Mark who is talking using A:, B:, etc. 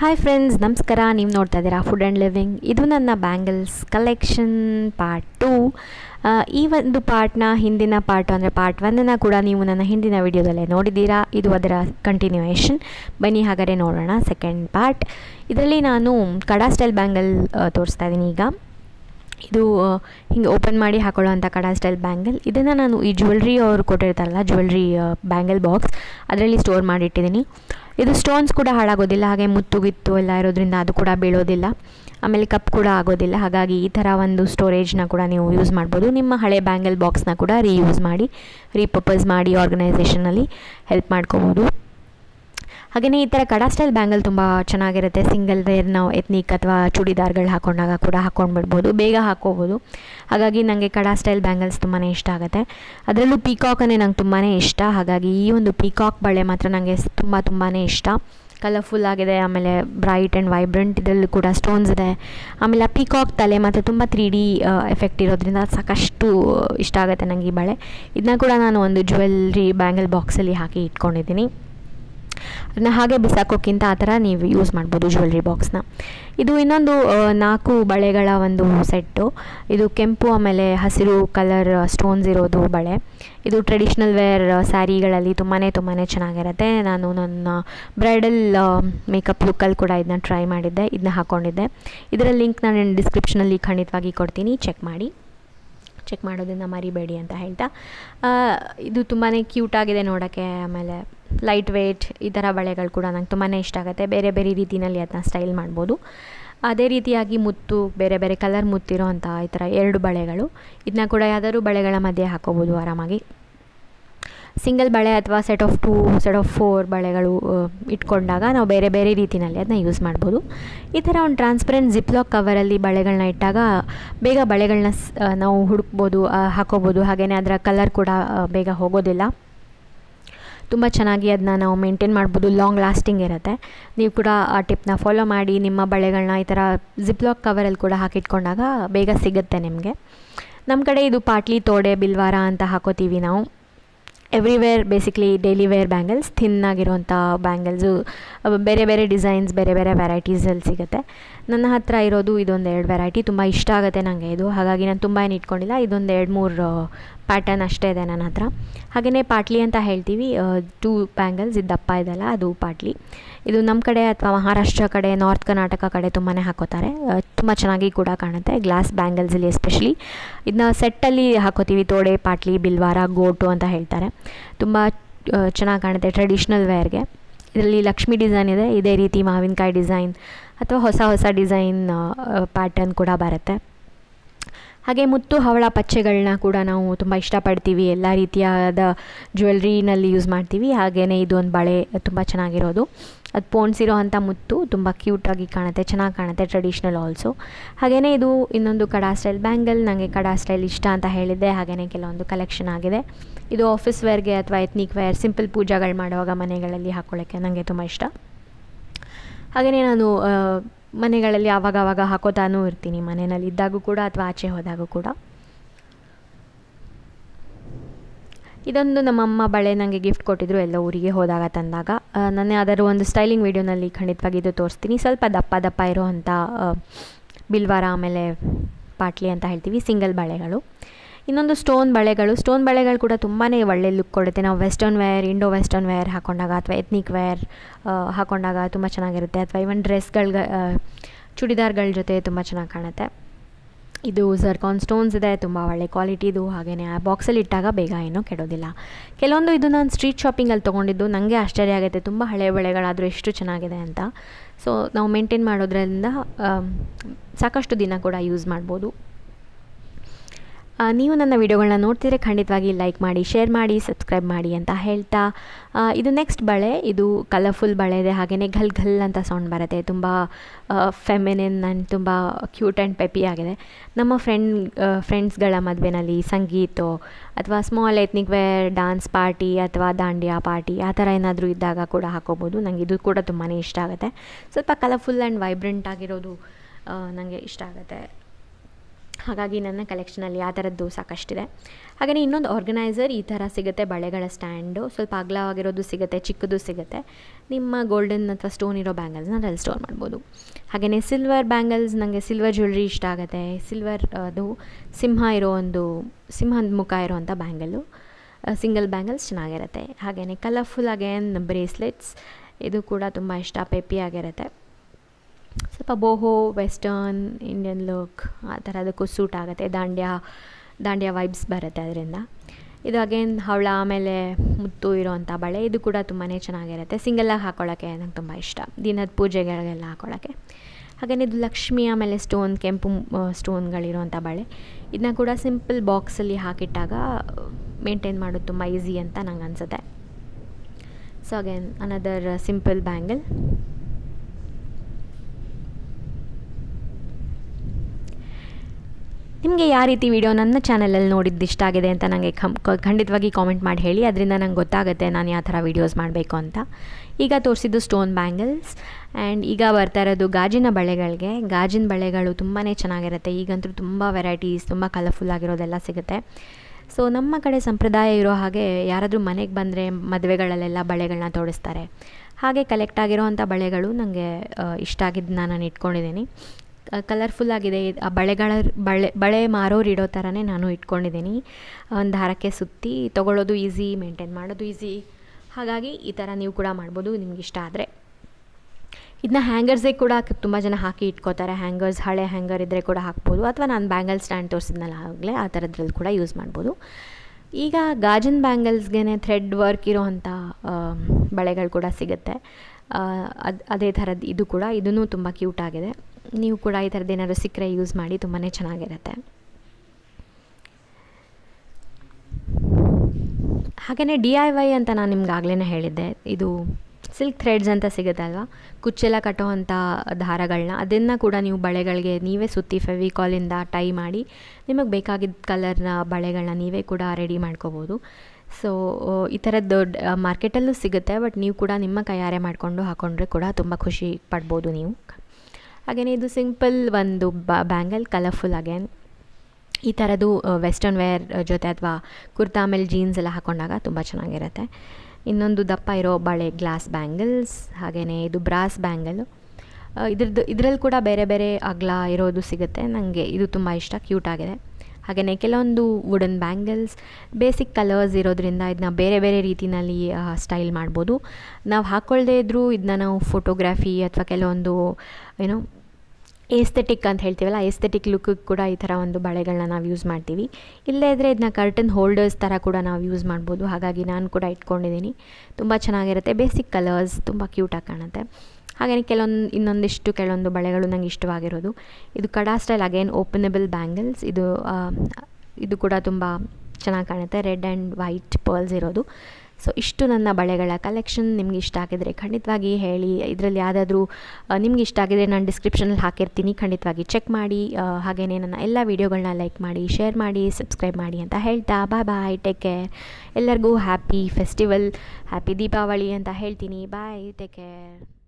A: hi friends ನಮಸ್ಕಾರ ನೀವು ನೋಡ್ತಾ ಇದ್ದೀರಾ ಫುಡ್ ಆ್ಯಂಡ್ ಲಿವಿಂಗ್ ಇದು ನನ್ನ ಬ್ಯಾಂಗಲ್ಸ್ ಕಲೆಕ್ಷನ್ ಪಾರ್ಟ್ ಟು ಈ ಒಂದು ಪಾರ್ಟ್ನ ಹಿಂದಿನ ಪಾರ್ಟ್ ಅಂದರೆ ಪಾರ್ಟ್ ಒನ್ನನ್ನು ಕೂಡ ನೀವು ನನ್ನ ಹಿಂದಿನ ವಿಡಿಯೋದಲ್ಲೇ ನೋಡಿದ್ದೀರಾ ಇದು ಅದರ ಕಂಟಿನ್ಯೂಯೇಷನ್ ಬನ್ನಿ ಹಾಗಾದರೆ ನೋಡೋಣ ಸೆಕೆಂಡ್ ಪಾರ್ಟ್ ಇದರಲ್ಲಿ ನಾನು ಕಡಾ ಸ್ಟೈಲ್ ಬ್ಯಾಂಗಲ್ ತೋರಿಸ್ತಾ ಇದ್ದೀನಿ ಈಗ ಇದು ಹಿಂಗೆ ಓಪನ್ ಮಾಡಿ ಹಾಕೊಳ್ಳೋವಂಥ ಕಡಾ ಸ್ಟೈಲ್ ಬ್ಯಾಂಗಲ್ ಇದನ್ನು ನಾನು ಈ ಜ್ಯುವೆಲ್ರಿ ಅವರು ಕೊಟ್ಟಿರ್ತಾರಲ್ಲ ಜ್ಯುವೆಲ್ರಿ ಬ್ಯಾಂಗಲ್ ಬಾಕ್ಸ್ ಅದರಲ್ಲಿ ಸ್ಟೋರ್ ಮಾಡಿಟ್ಟಿದ್ದೀನಿ ಇದು ಸ್ಟೋನ್ಸ್ ಕೂಡ ಹಾಳಾಗೋದಿಲ್ಲ ಹಾಗೆ ಮುತ್ತು ಗಿತ್ತು ಎಲ್ಲ ಇರೋದ್ರಿಂದ ಅದು ಕೂಡ ಬೀಳೋದಿಲ್ಲ ಆಮೇಲೆ ಕಪ್ ಕೂಡ ಆಗೋದಿಲ್ಲ ಹಾಗಾಗಿ ಈ ಥರ ಒಂದು ಸ್ಟೋರೇಜ್ನ ಕೂಡ ನೀವು ಯೂಸ್ ಮಾಡ್ಬೋದು ನಿಮ್ಮ ಹಳೆ ಬ್ಯಾಂಗಲ್ ಬಾಕ್ಸ್ನ ಕೂಡ ರೀಯೂಸ್ ಮಾಡಿ ರೀಪರ್ಪಸ್ ಮಾಡಿ ಆರ್ಗನೈಸೇಷನಲ್ಲಿ ಹೆಲ್ಪ್ ಮಾಡ್ಕೋಬೋದು ಹಾಗೆಯೇ ಈ ಥರ ಕಡಾ ಸ್ಟೈಲ್ ಬ್ಯಾಂಗಲ್ ತುಂಬ ಚೆನ್ನಾಗಿರುತ್ತೆ ಸಿಂಗಲ್ ವೇರ್ ನಾವು ಎತ್ನಿಕ್ ಅಥವಾ ಚೂಡಿದಾರ್ಗಳು ಹಾಕೊಂಡಾಗ ಕೂಡ ಹಾಕ್ಕೊಂಡು ಬಿಡ್ಬೋದು ಬೇಗ ಹಾಕ್ಕೋಬೋದು ಹಾಗಾಗಿ ನನಗೆ ಕಡಾ ಸ್ಟೈಲ್ ಬ್ಯಾಂಗಲ್ಸ್ ತುಂಬಾ ಇಷ್ಟ ಆಗುತ್ತೆ ಅದರಲ್ಲೂ ಪೀಕಾಕನ್ನೇ ನಂಗೆ ತುಂಬಾ ಇಷ್ಟ ಹಾಗಾಗಿ ಈ ಒಂದು ಪೀಕಾಕ್ ಬಳೆ ಮಾತ್ರ ನನಗೆ ತುಂಬ ತುಂಬಾ ಇಷ್ಟ ಕಲರ್ಫುಲ್ ಆಗಿದೆ ಆಮೇಲೆ ಬ್ರೈಟ್ ಆ್ಯಂಡ್ ವೈಬ್ರೆಂಟ್ ಇದರಲ್ಲೂ ಕೂಡ ಸ್ಟೋನ್ಸ್ ಇದೆ ಆಮೇಲೆ ಆ ಪೀಕಾಕ್ ತಲೆ ಮತ್ತು ತುಂಬ ತ್ರೀ ಡಿ ಎಫೆಕ್ಟ್ ಇರೋದ್ರಿಂದ ಸಾಕಷ್ಟು ಇಷ್ಟ ಆಗುತ್ತೆ ನನಗೆ ಈ ಬಳೆ ಇದನ್ನ ಕೂಡ ನಾನು ಒಂದು ಜ್ಯುವೆಲ್ರಿ ಬ್ಯಾಂಗಲ್ ಬಾಕ್ಸಲ್ಲಿ ಹಾಕಿ ಇಟ್ಕೊಂಡಿದ್ದೀನಿ ಅದನ್ನ ಹಾಗೆ ಬಿಸಾಕೋಕ್ಕಿಂತ ಆ ಥರ ನೀವು ಯೂಸ್ ಮಾಡ್ಬೋದು ಜ್ಯುವೆಲ್ರಿ ಬಾಕ್ಸ್ನ ಇದು ಇನ್ನೊಂದು ನಾಲ್ಕು ಬಳೆಗಳ ಒಂದು ಸೆಟ್ಟು ಇದು ಕೆಂಪು ಆಮೇಲೆ ಹಸಿರು ಕಲರ್ ಸ್ಟೋನ್ಸ್ ಇರೋದು ಬಳೆ ಇದು ಟ್ರೆಡಿಷ್ನಲ್ ವೇರ್ ಸ್ಯಾರಿಗಳಲ್ಲಿ ತುಂಬಾ ತುಂಬಾ ಚೆನ್ನಾಗಿರುತ್ತೆ ನಾನು ನನ್ನ ಬ್ರೈಡಲ್ ಮೇಕಪ್ ಲುಕ್ಕಲ್ಲಿ ಕೂಡ ಇದನ್ನ ಟ್ರೈ ಮಾಡಿದ್ದೆ ಇದನ್ನ ಹಾಕ್ಕೊಂಡಿದ್ದೆ ಇದರ ಲಿಂಕ್ ನಾನು ಡಿಸ್ಕ್ರಿಪ್ಷನಲ್ಲಿ ಖಂಡಿತವಾಗಿ ಕೊಡ್ತೀನಿ ಚೆಕ್ ಮಾಡಿ ಚೆಕ್ ಮಾಡೋದನ್ನು ಮರಿಬೇಡಿ ಅಂತ ಹೇಳ್ತಾ ಇದು ತುಂಬಾ ಕ್ಯೂಟಾಗಿದೆ ನೋಡೋಕ್ಕೆ ಆಮೇಲೆ ಲೈಟ್ ವೆಯ್ಟ್ ಈ ಥರ ಬಳೆಗಳು ಕೂಡ ನಂಗೆ ತುಂಬಾ ಇಷ್ಟ ಆಗುತ್ತೆ ಬೇರೆ ಬೇರೆ ರೀತಿಯಲ್ಲಿ ಅದನ್ನ ಸ್ಟೈಲ್ ಮಾಡ್ಬೋದು ಅದೇ ರೀತಿಯಾಗಿ ಮುತ್ತು ಬೇರೆ ಬೇರೆ ಕಲರ್ ಮುತ್ತಿರೋ ಅಂಥ ಈ ಥರ ಎರಡು ಬಳೆಗಳು ಇದನ್ನ ಕೂಡ ಯಾವ್ದಾದ್ರು ಬಳೆಗಳ ಮಧ್ಯೆ ಹಾಕೋಬೋದು ಆರಾಮಾಗಿ ಸಿಂಗಲ್ ಬಳೆ ಅಥವಾ set of two set of four ಬಳೆಗಳು ಇಟ್ಕೊಂಡಾಗ ನಾವು ಬೇರೆ ಬೇರೆ ರೀತಿಯಲ್ಲಿ ಅದನ್ನ ಯೂಸ್ ಮಾಡ್ಬೋದು ಈ ಥರ ಒಂದು ಟ್ರಾನ್ಸ್ಪರೆಂಟ್ ಜಿಪ್ಲಾಕ್ ಕವರಲ್ಲಿ ಬಳೆಗಳನ್ನ ಇಟ್ಟಾಗ ಬೇಗ ಬಳೆಗಳನ್ನ ನಾವು ಹುಡುಕ್ಬೋದು ಹಾಕೋಬೋದು ಹಾಗೆಯೇ ಅದರ ಕಲರ್ ಕೂಡ ಬೇಗ ಹೋಗೋದಿಲ್ಲ ತುಂಬ ಚೆನ್ನಾಗಿ ಅದನ್ನ ನಾವು ಮೇಂಟೈನ್ ಮಾಡ್ಬೋದು ಲಾಂಗ್ ಲಾಸ್ಟಿಂಗ್ ಇರುತ್ತೆ ನೀವು ಕೂಡ ಆ ಟಿಪ್ನ ಫಾಲೋ ಮಾಡಿ ನಿಮ್ಮ ಬಳೆಗಳನ್ನ ಈ ಥರ ಜಿಪ್ಲಾಕ್ ಕವರಲ್ಲಿ ಕೂಡ ಹಾಕಿಟ್ಕೊಂಡಾಗ ಬೇಗ ಸಿಗುತ್ತೆ ನಿಮಗೆ ನಮ್ಮ ಕಡೆ ಇದು ಪಾಟ್ಲಿ ತೋಡೆ ಬಿಲ್ವಾರ ಅಂತ ಹಾಕೋತೀವಿ ನಾವು everywhere basically daily wear bangles ಥಿನ್ನಾಗಿರುವಂಥ ಬ್ಯಾಂಗಲ್ಸು ಬೇರೆ ಬೇರೆ ಡಿಸೈನ್ಸ್ ಬೇರೆ ಬೇರೆ ವೆರೈಟೀಸಲ್ಲಿ ಸಿಗುತ್ತೆ ನನ್ನ ಹತ್ರ ಇರೋದು ಇದೊಂದು ಎರಡು ವೆರೈಟಿ ತುಂಬ ಇಷ್ಟ ಆಗುತ್ತೆ ನನಗೆ ಇದು ಹಾಗಾಗಿ ನಾನು ತುಂಬ ಏನು ಇಟ್ಕೊಂಡಿಲ್ಲ ಇದೊಂದು ಎರಡು ಮೂರು ಪ್ಯಾಟರ್ನ್ ಅಷ್ಟೇ ಇದೆ ನನ್ನ ಹತ್ರ ಹಾಗೆಯೇ ಪಾಟ್ಲಿ ಅಂತ ಹೇಳ್ತೀವಿ ಟೂ ಬ್ಯಾಂಗಲ್ಸ್ ಇದು ದಪ್ಪ ಇದೆಲ್ಲ ಅದು ಪಾಟ್ಲಿ ಇದು ನಮ್ಮ ಕಡೆ ಅಥವಾ ಮಹಾರಾಷ್ಟ್ರ ಕಡೆ ನಾರ್ತ್ ಕರ್ನಾಟಕ ಕಡೆ ತುಂಬಾ ಹಾಕೋತಾರೆ ತುಂಬ ಚೆನ್ನಾಗಿ ಕೂಡ ಕಾಣುತ್ತೆ ಗ್ಲಾಸ್ ಬ್ಯಾಂಗಲ್ಸಲ್ಲಿ ಎಸ್ಪೆಷಲಿ ಇದನ್ನ ಸೆಟ್ಟಲ್ಲಿ ಹಾಕೋತೀವಿ ತೋಡೆ ಪಾಟ್ಲಿ ಬಿಲ್ವಾರ ಗೋಟು ಅಂತ ಹೇಳ್ತಾರೆ ತುಂಬ ಚೆನ್ನಾಗಿ ಕಾಣುತ್ತೆ ಟ್ರೆಡಿಷ್ನಲ್ ವೇರ್ಗೆ ಇದರಲ್ಲಿ ಲಕ್ಷ್ಮಿ ಡಿಸೈನ್ ಇದೆ ಇದೇ ರೀತಿ ಮಾವಿನಕಾಯಿ ಡಿಸೈನ್ ಅಥವಾ ಹೊಸ ಹೊಸ ಡಿಸೈನ್ ಪ್ಯಾಟರ್ನ್ ಕೂಡ ಬರುತ್ತೆ ಹಾಗೆ ಮುತ್ತು ಹವಳ ಪಚ್ಚೆಗಳನ್ನ ಕೂಡ ನಾವು ತುಂಬ ಇಷ್ಟಪಡ್ತೀವಿ ಎಲ್ಲ ರೀತಿಯಾದ ಜ್ಯುವೆಲ್ರಿನಲ್ಲಿ ಯೂಸ್ ಮಾಡ್ತೀವಿ ಹಾಗೆಯೇ ಇದೊಂದು ಬಳೆ ತುಂಬ ಚೆನ್ನಾಗಿರೋದು ಅದು ಪೋಣಿಸಿರೋ ಅಂಥ ಮುತ್ತು ತುಂಬ ಕ್ಯೂಟಾಗಿ ಕಾಣುತ್ತೆ ಚೆನ್ನಾಗಿ ಕಾಣುತ್ತೆ ಟ್ರೆಡಿಷ್ನಲ್ ಆಲ್ಸೋ ಹಾಗೆಯೇ ಇದು ಇನ್ನೊಂದು ಕಡಾ ಸ್ಟೈಲ್ ಬ್ಯಾಂಗಲ್ ನನಗೆ ಕಡಾ ಸ್ಟೈಲ್ ಇಷ್ಟ ಅಂತ ಹೇಳಿದ್ದೆ ಹಾಗೆಯೇ ಕೆಲವೊಂದು ಕಲೆಕ್ಷನ್ ಆಗಿದೆ ಇದು ಆಫೀಸ್ ವೇರ್ಗೆ ಅಥವಾ ಎತ್ನಿಕ್ ವೇರ್ ಸಿಂಪಲ್ ಪೂಜಾಗಳು ಮಾಡುವಾಗ ಮನೆಗಳಲ್ಲಿ ಹಾಕ್ಕೊಳ್ಳೋಕ್ಕೆ ನನಗೆ ತುಂಬ ಇಷ್ಟ ಹಾಗೆಯೇ ನಾನು ಮನೆಗಳಲ್ಲಿ ಆವಾಗ ಆವಾಗ ಹಾಕೋತಾನೂ ಇರ್ತೀನಿ ಮನೆಯಲ್ಲಿ ಇದ್ದಾಗೂ ಕೂಡ ಅಥವಾ ಆಚೆ ಹೋದಾಗೂ ಕೂಡ ಇದೊಂದು ನಮ್ಮಮ್ಮ ಬಳೆ ನನಗೆ ಗಿಫ್ಟ್ ಕೊಟ್ಟಿದ್ರು ಎಲ್ಲ ಊರಿಗೆ ಹೋದಾಗ ತಂದಾಗ ನಾನು ಅದರ ಒಂದು ಸ್ಟೈಲಿಂಗ್ ವೀಡಿಯೋನಲ್ಲಿ ಖಂಡಿತವಾಗಿ ಇದು ತೋರಿಸ್ತೀನಿ ಸ್ವಲ್ಪ ದಪ್ಪ ದಪ್ಪ ಇರೋವಂಥ ಬಿಲ್ವಾರ ಆಮೇಲೆ ಪಾಟ್ಲಿ ಅಂತ ಹೇಳ್ತೀವಿ ಸಿಂಗಲ್ ಬಳೆಗಳು ಇನ್ನೊಂದು ಸ್ಟೋನ್ ಬಳೆಗಳು ಸ್ಟೋನ್ ಬಳೆಗಳು ಕೂಡ ತುಂಬಾ ಒಳ್ಳೆ ಲುಕ್ ಕೊಡುತ್ತೆ ನಾವು western wear Indo western wear ಹಾಕೊಂಡಾಗ ಅಥವಾ ಎತ್ನಿಕ್ ವೇರ್ ಹಾಕೊಂಡಾಗ ತುಂಬ ಚೆನ್ನಾಗಿರುತ್ತೆ ಅಥವಾ ಇವನ್ ಡ್ರೆಸ್ಗಳ ಚೂಡಿದಾರ್ಗಳ ಜೊತೆ ತುಂಬ ಚೆನ್ನಾಗಿ ಕಾಣುತ್ತೆ ಇದು ಜರ್ಕಾನ್ ಸ್ಟೋನ್ಸ್ ಇದೆ ತುಂಬ ಒಳ್ಳೆ ಕ್ವಾಲಿಟಿದು ಹಾಗೆಯೇ ಆ ಬಾಕ್ಸಲ್ಲಿ ಇಟ್ಟಾಗ ಬೇಗ ಏನೂ ಕೆಡೋದಿಲ್ಲ ಕೆಲವೊಂದು ಇದು ನಾನು ಸ್ಟ್ರೀಟ್ ಶಾಪಿಂಗಲ್ಲಿ ತೊಗೊಂಡಿದ್ದು ನನಗೆ ಆಶ್ಚರ್ಯ ಆಗುತ್ತೆ ತುಂಬ ಹಳೆ ಬಳೆಗಳಾದರೂ ಎಷ್ಟು ಚೆನ್ನಾಗಿದೆ ಅಂತ ಸೊ ನಾವು ಮೇಂಟೈನ್ ಮಾಡೋದ್ರಿಂದ ಸಾಕಷ್ಟು ದಿನ ಕೂಡ ಯೂಸ್ ಮಾಡ್ಬೋದು ನೀವು ನನ್ನ ವೀಡಿಯೋಗಳನ್ನ ನೋಡ್ತಿದ್ರೆ ಖಂಡಿತವಾಗಿ ಲೈಕ್ ಮಾಡಿ ಶೇರ್ ಮಾಡಿ ಸಬ್ಸ್ಕ್ರೈಬ್ ಮಾಡಿ ಅಂತ ಹೇಳ್ತಾ ಇದು ನೆಕ್ಸ್ಟ್ ಬಳೆ ಇದು ಕಲರ್ಫುಲ್ ಬಳೆ ಇದೆ ಹಾಗೆಯೇ ಘಲ್ ಘಲ್ ಅಂತ ಸೌಂಡ್ ಬರುತ್ತೆ ತುಂಬ ಫೆಮಿನಿನ್ ಆ್ಯಂಡ್ ತುಂಬ ಕ್ಯೂಟ್ ಆ್ಯಂಡ್ ಪೆಪಿ ಆಗಿದೆ ನಮ್ಮ ಫ್ರೆಂಡ್ ಫ್ರೆಂಡ್ಸ್ಗಳ ಮದುವೆನಲ್ಲಿ ಸಂಗೀತೋ ಅಥವಾ small ethnic wear dance party ಅಥವಾ ದಾಂಡಿಯಾ ಪಾರ್ಟಿ ಆ ಥರ ಏನಾದರೂ ಇದ್ದಾಗ ಕೂಡ ಹಾಕೋಬೋದು ನನಗೆ ಇದು ಕೂಡ ತುಂಬಾ ಇಷ್ಟ ಆಗುತ್ತೆ ಸ್ವಲ್ಪ ಕಲರ್ಫುಲ್ ಆ್ಯಂಡ್ ವೈಬ್ರೆಂಟ್ ಆಗಿರೋದು ನನಗೆ ಇಷ್ಟ ಆಗುತ್ತೆ ಹಾಗಾಗಿ ನನ್ನ ಕಲೆಕ್ಷನಲ್ಲಿ ಆ ಥರದ್ದು ಸಾಕಷ್ಟಿದೆ ಹಾಗೆಯೇ ಇನ್ನೊಂದು ಆರ್ಗನೈಸರ್ ಈ ಥರ ಸಿಗುತ್ತೆ ಬಳೆಗಳ ಸ್ಟ್ಯಾಂಡು ಸ್ವಲ್ಪ ಅಗಲವಾಗಿರೋದು ಸಿಗುತ್ತೆ ಚಿಕ್ಕದು ಸಿಗುತ್ತೆ ನಿಮ್ಮ ಗೋಲ್ಡನ್ ಅಥವಾ ಸ್ಟೋನ್ ಇರೋ ಬ್ಯಾಂಗಲ್ಸ್ನ ಅದ್ರಲ್ಲಿ ಸ್ಟೋರ್ ಮಾಡ್ಬೋದು ಹಾಗೆಯೇ ಸಿಲ್ವರ್ ಬ್ಯಾಂಗಲ್ಸ್ ನನಗೆ ಸಿಲ್ವರ್ ಜ್ಯುವೆಲ್ರಿ ಇಷ್ಟ ಆಗುತ್ತೆ ಸಿಲ್ವರ್ ಅದು ಸಿಂಹ ಇರೋ ಒಂದು ಸಿಂಹದ ಮುಖ ಇರೋವಂಥ ಬ್ಯಾಂಗಲ್ಲು ಸಿಂಗಲ್ ಬ್ಯಾಂಗಲ್ಸ್ ಚೆನ್ನಾಗಿರುತ್ತೆ ಹಾಗೆಯೇ ಕಲರ್ಫುಲ್ ಅಗೇನ್ ಬ್ರೇಸ್ಲೆಟ್ಸ್ ಇದು ಕೂಡ ತುಂಬ ಇಷ್ಟ ಪೆಪ್ಪಿ ಆಗಿರುತ್ತೆ ಸ್ವಲ್ಪ ಬೋಹೋ ವೆಸ್ಟರ್ನ್ ಇಂಡಿಯನ್ ಲುಕ್ ಆ ಥರದಕ್ಕೂ ಸೂಟ್ ಆಗುತ್ತೆ ದಾಂಡ್ಯ ದಾಂಡ್ಯ ವೈಬ್ಸ್ ಬರುತ್ತೆ ಅದರಿಂದ ಇದು ಅಗೇನ್ ಹವಳ ಆಮೇಲೆ ಮುತ್ತು ಇರೋವಂಥ ಬಳೆ ಇದು ಕೂಡ ತುಂಬಾ ಚೆನ್ನಾಗಿರುತ್ತೆ ಸಿಂಗಲಾಗಿ ಹಾಕೊಳ್ಳೋಕ್ಕೆ ನಂಗೆ ತುಂಬ ಇಷ್ಟ ದಿನದ ಪೂಜೆಗಳಿಗೆಲ್ಲ ಹಾಕೊಳ್ಳೋಕ್ಕೆ ಹಾಗೆಯೇ ಇದು ಲಕ್ಷ್ಮಿ ಆಮೇಲೆ ಸ್ಟೋನ್ ಕೆಂಪು ಸ್ಟೋನ್ಗಳಿರೋವಂಥ ಬಳೆ ಇದನ್ನ ಕೂಡ ಸಿಂಪಲ್ ಬಾಕ್ಸಲ್ಲಿ ಹಾಕಿಟ್ಟಾಗ ಮೇಂಟೈನ್ ಮಾಡೋದು ತುಂಬ ಈಸಿ ಅಂತ ನಂಗೆ ಅನಿಸುತ್ತೆ so again another simple bangle ನಿಮಗೆ ಯಾವ ರೀತಿ ವಿಡಿಯೋ ನನ್ನ ಚಾನಲಲ್ಲಿ ನೋಡಿದ್ದು ಇಷ್ಟ ಆಗಿದೆ ಅಂತ ನನಗೆ ಖಂ ಖಂಡಿತವಾಗಿ ಕಾಮೆಂಟ್ ಮಾಡಿ ಹೇಳಿ ಅದರಿಂದ ನಂಗೆ ಗೊತ್ತಾಗುತ್ತೆ ನಾನು ಯಾವ ಥರ ವೀಡಿಯೋಸ್ ಮಾಡಬೇಕು ಅಂತ ಈಗ ತೋರಿಸಿದ್ದು ಸ್ಟೋನ್ ಬ್ಯಾಂಗಲ್ಸ್ ಆ್ಯಂಡ್ ಈಗ ಬರ್ತಾ ಇರೋದು ಗಾಜಿನ ಬಳೆಗಳಿಗೆ ಗಾಜಿನ ಬಳೆಗಳು ತುಂಬಾ ಚೆನ್ನಾಗಿರುತ್ತೆ ಈಗಂತೂ ತುಂಬ ವೆರೈಟೀಸ್ ತುಂಬ ಕಲರ್ಫುಲ್ ಆಗಿರೋದೆಲ್ಲ ಸಿಗುತ್ತೆ ಸೊ ನಮ್ಮ ಕಡೆ ಸಂಪ್ರದಾಯ ಇರೋ ಹಾಗೆ ಯಾರಾದರೂ ಮನೆಗೆ ಬಂದರೆ ಮದುವೆಗಳಲ್ಲೆಲ್ಲ ಬಳೆಗಳನ್ನ ತೋಡಿಸ್ತಾರೆ ಹಾಗೆ ಕಲೆಕ್ಟ್ ಆಗಿರೋವಂಥ ಬಳೆಗಳು ನನಗೆ ಇಷ್ಟ ಆಗಿದ್ದನ್ನ ನಾನು ಇಟ್ಕೊಂಡಿದ್ದೀನಿ ಕಲರ್ಫುಲ್ ಆಗಿದೆ ಆ ಬಳೆಗಳ ಬಳೆ ಬಳೆ ಮಾರೋರು ಇಡೋ ಥರನೇ ನಾನು ಇಟ್ಕೊಂಡಿದ್ದೀನಿ ಒಂದು ದಾರಕ್ಕೆ ಸುತ್ತಿ ತೊಗೊಳ್ಳೋದು ಈಸಿ ಮೇಂಟೈನ್ ಮಾಡೋದು ಈಸಿ ಹಾಗಾಗಿ ಈ ಥರ ನೀವು ಕೂಡ ಮಾಡ್ಬೋದು ನಿಮ್ಗೆ ಇಷ್ಟ ಆದರೆ ಇದನ್ನ ಹ್ಯಾಂಗರ್ಸಿಗೆ ಕೂಡ ತುಂಬ ಜನ ಹಾಕಿ ಇಟ್ಕೋತಾರೆ ಹ್ಯಾಂಗರ್ಸ್ ಹಳೆ ಹ್ಯಾಂಗರ್ ಇದ್ದರೆ ಕೂಡ ಹಾಕ್ಬೋದು ಅಥವಾ ನಾನು ಬ್ಯಾಂಗಲ್ ಸ್ಟ್ಯಾಂಡ್ ತೋರಿಸಿದ್ನಲ್ಲ ಆಗಲೇ ಆ ಥರದ್ರಲ್ಲಿ ಕೂಡ ಯೂಸ್ ಮಾಡ್ಬೋದು ಈಗ ಗಾಜಿನ ಬ್ಯಾಂಗಲ್ಸ್ಗೆ ಥ್ರೆಡ್ ವರ್ಕ್ ಇರೋವಂಥ ಬಳೆಗಳು ಕೂಡ ಸಿಗುತ್ತೆ ಅದು ಅದೇ ಥರದ್ದು ಇದು ಕೂಡ ಇದೂ ತುಂಬ ಕ್ಯೂಟ್ ಆಗಿದೆ ನೀವು ಕೂಡ ಈ ಥರದ್ದು ಏನಾದರೂ ಸಿಕ್ಕರೆ ಯೂಸ್ ಮಾಡಿ ತುಂಬಾ ಚೆನ್ನಾಗಿರುತ್ತೆ ಹಾಗೆಯೇ ಡಿ ಐ ವೈ ಅಂತ ನಾನು ನಿಮ್ಗೆ ಆಗ್ಲೇ ಹೇಳಿದ್ದೆ ಇದು ಸಿಲ್ಕ್ ಥ್ರೆಡ್ಸ್ ಅಂತ ಸಿಗುತ್ತೆ ಅಲ್ವಾ ಕುಚ್ಚೆಲ್ಲ ಕಟ್ಟೋವಂಥ ದಾರಗಳನ್ನ ಅದನ್ನು ಕೂಡ ನೀವು ಬಳೆಗಳಿಗೆ ನೀವೇ ಸುತ್ತಿ ಫೆವಿಕಾಲಿಂದ ಟೈ ಮಾಡಿ ನಿಮಗೆ ಬೇಕಾಗಿದ್ದ ಕಲರ್ನ ಬಳೆಗಳನ್ನ ನೀವೇ ಕೂಡ ರೆಡಿ ಮಾಡ್ಕೋಬೋದು ಸೊ ಈ ಥರದ್ದು ಮಾರ್ಕೆಟಲ್ಲೂ ಸಿಗುತ್ತೆ ಬಟ್ ನೀವು ಕೂಡ ನಿಮ್ಮ ಕೈಯಾರೆ ಮಾಡಿಕೊಂಡು ಹಾಕೊಂಡ್ರೆ ಕೂಡ ತುಂಬ ಖುಷಿ ಪಡ್ಬೋದು ನೀವು ಹಾಗೆಯೇ ಇದು ಸಿಂಪಲ್ ಒಂದು ಬ್ಯಾಂಗಲ್ ಕಲರ್ಫುಲ್ ಅಗೇನ್ ಈ ಥರದ್ದು ವೆಸ್ಟರ್ನ್ ವೇರ್ ಜೊತೆ ಅಥವಾ ಕುರ್ತಾ ಆಮೇಲೆ ಜೀನ್ಸ್ ಎಲ್ಲ ಹಾಕೊಂಡಾಗ ತುಂಬ ಚೆನ್ನಾಗಿರುತ್ತೆ ಇನ್ನೊಂದು ದಪ್ಪ ಇರೋ ಬಳೆ ಗ್ಲಾಸ್ ಬ್ಯಾಂಗಲ್ಸ್ ಹಾಗೆಯೇ ಇದು ಬ್ರಾಸ್ ಬ್ಯಾಂಗಲು ಇದ್ರದ್ದು ಇದರಲ್ಲಿ ಕೂಡ ಬೇರೆ ಬೇರೆ ಅಗಲ ಇರೋದು ಸಿಗುತ್ತೆ ನನಗೆ ಇದು ತುಂಬ ಇಷ್ಟ ಕ್ಯೂಟ್ ಆಗಿದೆ ಹಾಗೆಯೇ ಕೆಲವೊಂದು ವುಡನ್ ಬ್ಯಾಂಗಲ್ಸ್ ಬೇಸಿಕ್ ಕಲರ್ಸ್ ಇರೋದ್ರಿಂದ ಇದನ್ನ ಬೇರೆ ಬೇರೆ ರೀತಿಯಲ್ಲಿ ಸ್ಟೈಲ್ ಮಾಡ್ಬೋದು ನಾವು ಹಾಕ್ಕೊಳ್ಳದೇ ಇದ್ದರೂ ಇದನ್ನ ನಾವು ಫೋಟೋಗ್ರಾಫಿ ಅಥವಾ ಕೆಲವೊಂದು ಏನೋ ಏಸ್ಥೆಟಿಕ್ ಅಂತ ಹೇಳ್ತೀವಲ್ಲ ಏಸ್ಥೆಟಿಕ್ ಲುಕ್ಕಿಗೆ ಕೂಡ ಈ ಥರ ಒಂದು ಬಳೆಗಳನ್ನ ನಾವು ಯೂಸ್ ಮಾಡ್ತೀವಿ ಇಲ್ಲದೇ ಇದ್ದರೆ ಇದನ್ನ ಕರ್ಟನ್ ಹೋಲ್ಡರ್ಸ್ ಥರ ಕೂಡ ನಾವು ಯೂಸ್ ಮಾಡ್ಬೋದು ಹಾಗಾಗಿ ನಾನು ಕೂಡ ಇಟ್ಕೊಂಡಿದ್ದೀನಿ ತುಂಬ ಚೆನ್ನಾಗಿರುತ್ತೆ ಬೇಸಿಕ್ ಕಲರ್ಸ್ ತುಂಬ ಕ್ಯೂಟಾಗಿ ಕಾಣುತ್ತೆ ಹಾಗೆಯೇ ಕೆಲವೊಂದು ಇನ್ನೊಂದಿಷ್ಟು ಕೆಲವೊಂದು ಬಳೆಗಳು ನಂಗೆ ಇಷ್ಟವಾಗಿರೋದು ಇದು kada style again openable bangles ಇದು ಇದು ಕೂಡ ತುಂಬ ಚೆನ್ನಾಗಿ ಕಾಣುತ್ತೆ ರೆಡ್ ಆ್ಯಂಡ್ ವೈಟ್ ಪರ್ಲ್ಸ್ ಇರೋದು ಸೊ ಇಷ್ಟು ನನ್ನ ಬಳೆಗಳ ಕಲೆಕ್ಷನ್ ನಿಮ್ಗೆ ಇಷ್ಟ ಆಗಿದ್ರೆ ಖಂಡಿತವಾಗಿ ಹೇಳಿ ಇದರಲ್ಲಿ ಯಾವುದಾದ್ರೂ ನಿಮ್ಗೆ ಇಷ್ಟ ಆಗಿದ್ರೆ ನಾನು ಡಿಸ್ಕ್ರಿಪ್ಷನಲ್ಲಿ ಹಾಕಿರ್ತೀನಿ ಖಂಡಿತವಾಗಿ ಚೆಕ್ ಮಾಡಿ ಹಾಗೆಯೇ ನನ್ನ ಎಲ್ಲ ವೀಡಿಯೋಗಳನ್ನ ಲೈಕ್ ಮಾಡಿ ಶೇರ್ ಮಾಡಿ ಸಬ್ಸ್ಕ್ರೈಬ್ ಮಾಡಿ ಅಂತ ಹೇಳ್ತಾ ಬಾಯ್ ಬಾಯ್ ಟೇಕ್ ಕೇರ್ ಎಲ್ಲರಿಗೂ ಹ್ಯಾಪಿ ಫೆಸ್ಟಿವಲ್ ಹ್ಯಾಪಿ ದೀಪಾವಳಿ ಅಂತ ಹೇಳ್ತೀನಿ ಬಾಯ್ ಟೇಕ್ ಕೇರ್